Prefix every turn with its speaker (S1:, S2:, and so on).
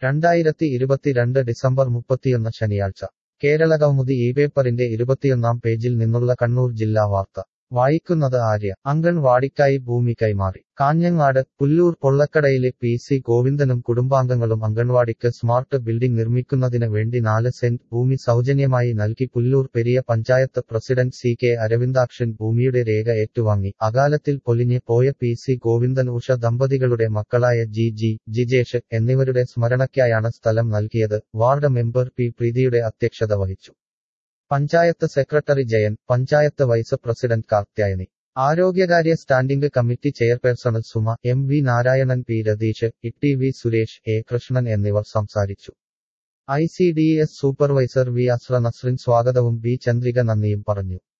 S1: രണ്ടായിരത്തി ഇരുപത്തിരണ്ട് ഡിസംബർ മുപ്പത്തിയൊന്ന് ശനിയാഴ്ച കേരളകൗമുദി ഈ പേപ്പറിന്റെ ഇരുപത്തിയൊന്നാം പേജിൽ നിന്നുള്ള കണ്ണൂർ ജില്ലാ വാർത്ത വായിക്കുന്നത് ആര്യ അംഗൻവാടിക്കായി ഭൂമി കൈമാറി കാഞ്ഞങ്ങാട് പുല്ലൂർ പൊള്ളക്കടയിലെ പി സി ഗോവിന്ദനും കുടുംബാംഗങ്ങളും അംഗൻവാടിക്ക് സ്മാർട്ട് ബിൽഡിംഗ് നിർമ്മിക്കുന്നതിന് വേണ്ടി നാല് സെന്റ് ഭൂമി സൗജന്യമായി നൽകി Pullur Periya panchayat president C K Aravindakshan ഭൂമിയുടെ രേഖ ഏറ്റുവാങ്ങി അകാലത്തിൽ പൊലിഞ്ഞ് പോയ പി സി ഗോവിന്ദൻ ഉഷ ദമ്പതികളുടെ മക്കളായ ജി ജി ജിജേഷ് എന്നിവരുടെ സ്മരണയ്ക്കായാണ് സ്ഥലം നൽകിയത് വാർഡ് മെമ്പർ പി പ്രീതിയുടെ അധ്യക്ഷത വഹിച്ചു panchayat secretary Jayan panchayat vice president Karthyayani ആരോഗ്യകാര്യ standing committee chairperson Suma M V Narayanan P Ratheesh E V Suresh A Krishnan എന്നിവർ സംസാരിച്ചു I C D S supervisor V Asra Nasrin സ്വാഗതവും ബി ചന്ദ്രിക നന്ദിയും പറഞ്ഞു